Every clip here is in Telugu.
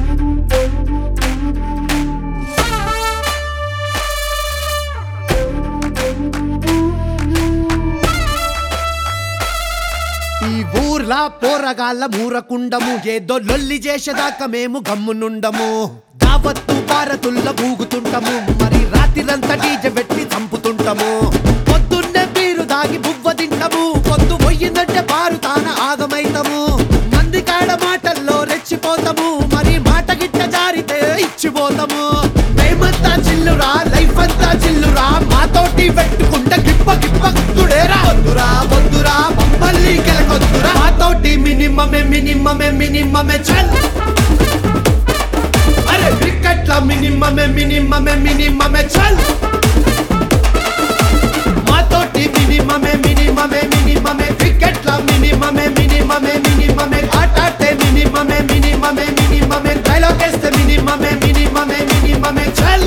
ఈ ఊర్లా పోరగాళ్ళ మూరకుండము ఏదో లొల్లి చేసేదాకా మేము గమ్మునుండము దావత్తు భారతుల్ల ఊగుతుంటము మరి రాత్రిరంతా డీజె పెట్టి చంపుతుంటము పొద్దున్నే బీరు దాగి బువ్వ తింటము పొద్దు పోయిందంటే బారు తాన ఆగమైతము మంది కాడ మాటల్లో రెచ్చిపోతాము మరి మాట గిట్ట జారితే ఇచ్చిపోతాము మేమంతా చిల్లురా లైఫ్ అంతా చిల్లురా మాతోటి పెట్టుకుంటే గిప్ప గిప్ప గుర్తుడేరా వద్దురా వద్దురా మమ్మల్ని కెలకొద్దురా మాతోటి మినిమమే మినిమమే మినిమమే చల్ అరే క్రికెట్ల మినిమమే మినిమమే మినిమమే చల్ మాతోటి మినిమమే మినిమమే మినిమమే క్రికెట్ల మినిమమే మినిమమే మినిమమే ఆటాటే మినిమమే మినిమమే మినిమమే డైలాగ్ వేస్తే మినిమమే మినిమమే మినిమమే చల్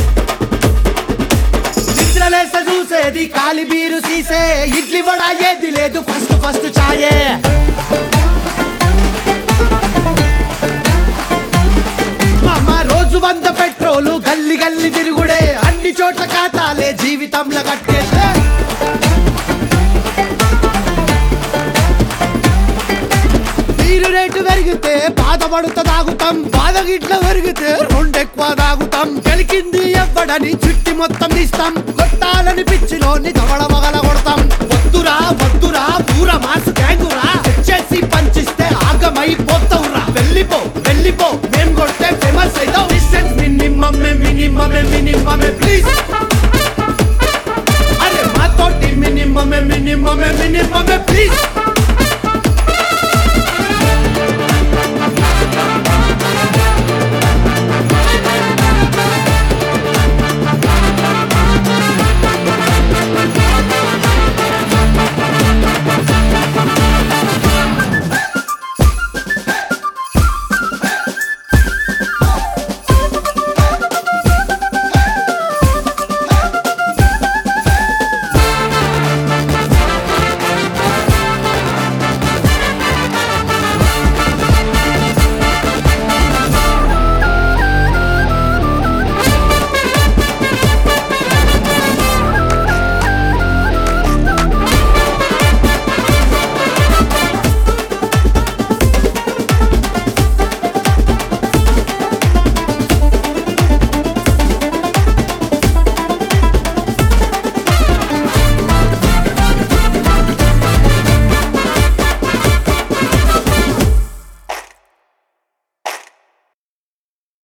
నిద్రలేస చూసేది కాలి బీరు సీసే ఇడ్లీ వడ ఏది లేదు ఫస్ట్ ఫస్ట్ చాయే మామ రోజు వంద పెట్రోలు గల్లి గల్లి తిరుగుడే అన్ని చోట్ల ఖాతాలే జీవితంలో కట్టేసే నీరు రేటు పెరిగితే బాధపడుతా తాగుతాం బాధ గిట్ల పెరిగితే రెండెక్కువ తాగుతాం గెలికింది ఎవ్వడని చుట్టి మొత్తం ఇస్తాం కొట్టాలని పిచ్చిలోని దవడ మగల కొడతాం వద్దురా వద్దురా పూర మాసు గ్యాంగురా చేసి పంచిస్తే ఆగమైపోతాం